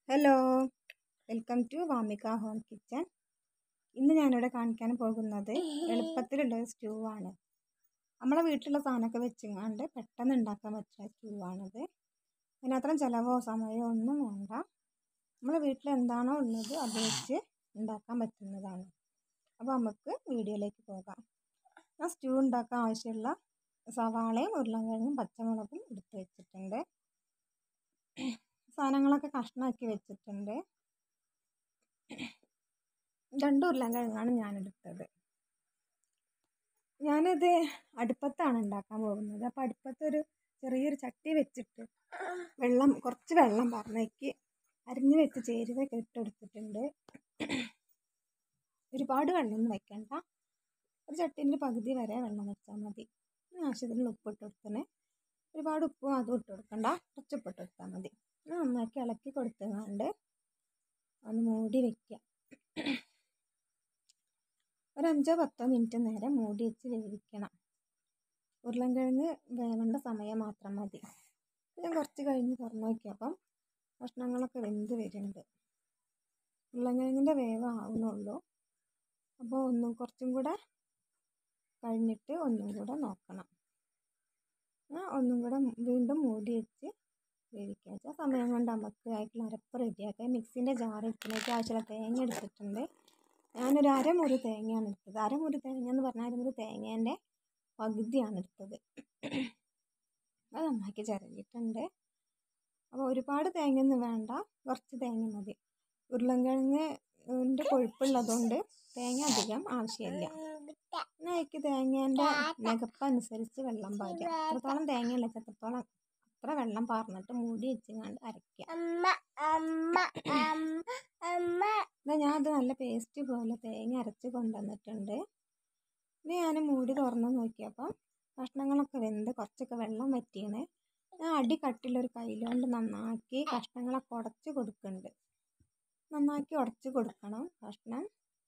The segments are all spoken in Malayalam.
hello welcome to Vamika home kitchen ഇന്ന് ഞാനിവിടെ കാണിക്കാൻ പോകുന്നത് എളുപ്പത്തിലുള്ള ഒരു സ്റ്റൂ ആണ് നമ്മളെ വീട്ടിലുള്ള സാധനമൊക്കെ വെച്ചങ്ങാണ്ട് പെട്ടെന്ന് ഉണ്ടാക്കാൻ പറ്റുന്ന സ്റ്റൂ ആണിത് അതിനത്രയും ചിലവോ സമയമോ ഒന്നും വേണ്ട നമ്മളെ വീട്ടിൽ എന്താണോ ഉള്ളത് അത് വെച്ച് ഉണ്ടാക്കാൻ പറ്റുന്നതാണ് അപ്പോൾ നമുക്ക് വീഡിയോയിലേക്ക് പോകാം ആ സ്റ്റൂ ഉണ്ടാക്കാൻ ആവശ്യമുള്ള സവാളയും ഉരുളക്കിഴങ്ങും പച്ചമുളകും എടുത്ത് വെച്ചിട്ടുണ്ട് സാധനങ്ങളൊക്കെ കഷ്ണമാക്കി വെച്ചിട്ടുണ്ട് രണ്ട് ഉരുളക്കിഴങ്ങാണ് ഞാൻ എടുത്തത് ഞാനിത് അടുപ്പത്താണ് ഉണ്ടാക്കാൻ പോകുന്നത് അപ്പോൾ അടുപ്പത്തൊരു ചെറിയൊരു ചട്ടി വെച്ചിട്ട് വെള്ളം കുറച്ച് വെള്ളം പറഞ്ഞേക്ക് അരിഞ്ഞ് വെച്ച് ചേരുവയൊക്കെ ഇട്ടെടുത്തിട്ടുണ്ട് ഒരുപാട് വെള്ളമൊന്നും വെക്കണ്ട ഒരു ചട്ടീൻ്റെ പകുതി വരെ വെള്ളം വെച്ചാൽ മതി ആവശ്യത്തിന് ഉപ്പ് ഇട്ട് കൊടുത്തന്നെ ഒരുപാട് ഉപ്പും അതും ഇട്ട് കൊടുക്കണ്ട കുറച്ച് ഉപ്പ് ഇട്ട് കൊടുത്താൽ മതി നന്നാക്കി ഇളക്കി കൊടുത്തുകൊണ്ട് ഒന്ന് മൂടി വയ്ക്കുക ഒരു അഞ്ചോ പത്തോ മിനിറ്റ് നേരം മൂടി വെച്ച് വേവിക്കണം ഉരുളൻകിഴങ്ങ് വേവേണ്ട സമയം മാത്രം മതി ഞാൻ കുറച്ച് കഴിഞ്ഞ് തുറന്ന് നോക്കിയപ്പം കഷ്ണങ്ങളൊക്കെ വെന്ത് വരുന്നുണ്ട് ഉരുളൻകിഴങ്ങിൻ്റെ വേവ് ആവുന്നുള്ളൂ അപ്പോൾ ഒന്നും കുറച്ചും കൂടെ കഴിഞ്ഞിട്ട് ഒന്നും കൂടെ നോക്കണം ഒന്നും കൂടെ വീണ്ടും മൂടി വെച്ച് വേവിക്കുക വെച്ചാൽ സമയം കൊണ്ട് നമുക്ക് ആയിട്ടുള്ള അരപ്പ് റെഡിയാക്കുക മിക്സിൻ്റെ ജാർ എടുക്കുന്നതിലേക്ക് ആവശ്യമുള്ള തേങ്ങ എടുത്തിട്ടുണ്ട് ഞാനൊരു അരമുറി തേങ്ങയാണ് എടുത്തത് അരമുറി തേങ്ങ എന്ന് പറഞ്ഞാൽ അരമുറി തേങ്ങേൻ്റെ പകുതിയാണ് എടുത്തത് അത് നന്നാക്കി ചിരകിയിട്ടുണ്ട് അപ്പോൾ ഒരുപാട് തേങ്ങയൊന്നും വേണ്ട കുറച്ച് തേങ്ങ മതി ഉരുളൻകിഴങ്ങിൻ്റെ കൊഴുപ്പുള്ളതുകൊണ്ട് തേങ്ങ അധികം ആവശ്യമില്ല പിന്നെ അതിലേക്ക് തേങ്ങേൻ്റെ നികപ്പനുസരിച്ച് വെള്ളം പാരുക എത്രത്തോളം തേങ്ങയുള്ള എത്രത്തോളം അത്ര വെള്ളം പാർന്നിട്ട് മൂടി വെച്ചുകൊണ്ട് അരയ്ക്കുക എന്നാൽ ഞാൻ അത് നല്ല പേസ്റ്റ് പോലെ തേങ്ങ അരച്ച് കൊണ്ടുവന്നിട്ടുണ്ട് ഇനി ഞാൻ മൂടി തുറന്ന് നോക്കിയപ്പോൾ കഷ്ണങ്ങളൊക്കെ വെന്ത് കുറച്ചൊക്കെ വെള്ളം വറ്റിയാണ് ഞാൻ അടി കട്ടിലൊരു കയ്യിലുകൊണ്ട് നന്നാക്കി കഷ്ണങ്ങളൊക്കെ ഉടച്ച് കൊടുക്കുന്നുണ്ട് നന്നാക്കി ഉടച്ച് കൊടുക്കണം കഷ്ണം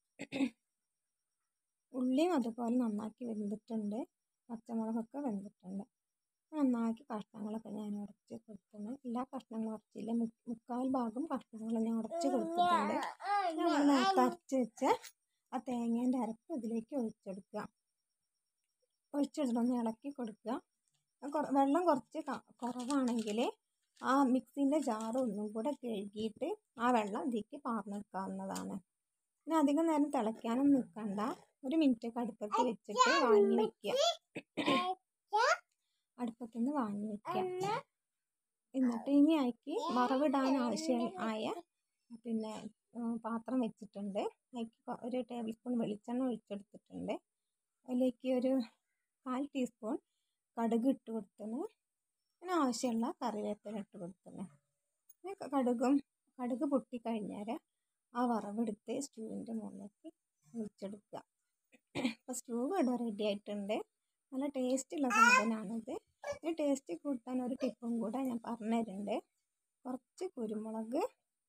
ഉള്ളിയും അതുപോലെ നന്നാക്കി വെന്തിട്ടുണ്ട് പച്ചമുളകൊക്കെ വെന്തിട്ടുണ്ട് നന്നാക്കി കഷ്ണങ്ങളൊക്കെ ഞാൻ ഉടച്ച് കൊടുക്കുന്നു എല്ലാ കഷ്ണങ്ങളും ഉടച്ചില്ല മുക്കാൽ ഭാഗം കഷ്ണങ്ങൾ ഞാൻ ഉടച്ച് കൊടുത്തിട്ടുണ്ട് നമ്മൾ നേരത്തെ അരച്ച് വെച്ച ആ തേങ്ങേൻ്റെ അരപ്പ് ഇതിലേക്ക് ഒഴിച്ചെടുക്കുക ഒഴിച്ചെടുത്തിട്ടൊന്ന് ഇളക്കി കൊടുക്കുക വെള്ളം കുറച്ച് കുറവാണെങ്കിൽ ആ മിക്സിൻ്റെ ജാറ് ഒന്നും കൂടെ കഴുകിയിട്ട് ആ വെള്ളം ഇതിലേക്ക് പാർന്നെടുക്കാവുന്നതാണ് പിന്നെ അധികം നേരം തിളയ്ക്കാനും നിൽക്കണ്ട ഒരു മിനിറ്റൊക്കെ അടുപ്പത്ത് വെച്ചിട്ട് വാങ്ങി വെക്കുക അടുപ്പത്തുനിന്ന് വാങ്ങി വെക്കുക എന്നിട്ട് ഇനി അതിക്ക് വറവിടാൻ ആവശ്യം ആയ പിന്നെ പാത്രം വെച്ചിട്ടുണ്ട് അതിക്ക് ഒരു ടേബിൾ സ്പൂൺ വെളിച്ചെണ്ണ ഒഴിച്ചെടുത്തിട്ടുണ്ട് അതിലേക്ക് ഒരു കാൽ ടീസ്പൂൺ കടുക് ഇട്ട് കൊടുത്തിന് പിന്നെ ആവശ്യമുള്ള കറിവേപ്പില ഇട്ട് കൊടുത്തിന് പിന്നെ കടുകും കടുക് പൊട്ടിക്കഴിഞ്ഞാൽ ആ വറവെടുത്ത് സ്റ്റൂവിൻ്റെ മുകളിലേക്ക് ഒഴിച്ചെടുക്കുക അപ്പോൾ സ്റ്റൂ ഇവിടെ റെഡി ആയിട്ടുണ്ട് നല്ല ടേസ്റ്റുള്ള സാധനമാണിത് ഈ ടേസ്റ്റ് കൂട്ടാൻ ഒരു ടിപ്പും കൂടെ ഞാൻ പറഞ്ഞുതരുന്നുണ്ട് കുറച്ച് കുരുമുളക്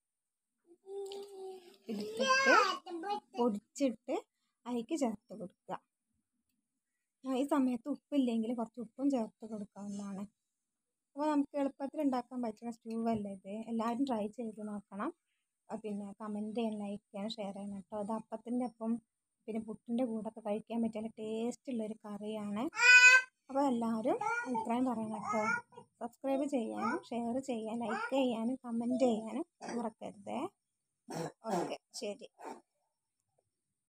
എടുത്തിട്ട് പൊടിച്ചിട്ട് അതിലേക്ക് ചേർത്ത് കൊടുക്കുക ഈ സമയത്ത് ഉപ്പില്ലെങ്കിൽ കുറച്ച് ഉപ്പും ചേർത്ത് കൊടുക്കാവുന്നതാണ് അപ്പോൾ നമുക്ക് എളുപ്പത്തിൽ ഉണ്ടാക്കാൻ പറ്റുന്ന സ്റ്റൂ അല്ലേ ഇത് എല്ലാവരും ട്രൈ ചെയ്ത് നോക്കണം പിന്നെ കമൻറ്റ് ചെയ്യണം ലൈക്ക് ചെയ്യണം ഷെയർ ചെയ്യണം കേട്ടോ അത് അപ്പത്തിൻ്റെ ഒപ്പം പിന്നെ പുട്ടിൻ്റെ കൂടെയൊക്കെ കഴിക്കാൻ പറ്റിയ ടേസ്റ്റുള്ളൊരു കറിയാണ് അപ്പോൾ എല്ലാവരും അഭിപ്രായം പറയണം കേട്ടോ സബ്സ്ക്രൈബ് ചെയ്യാനും ഷെയർ ചെയ്യാൻ ലൈക്ക് ചെയ്യാനും കമൻറ്റ് ചെയ്യാനും മറക്കരുതേ ഓക്കെ ശരി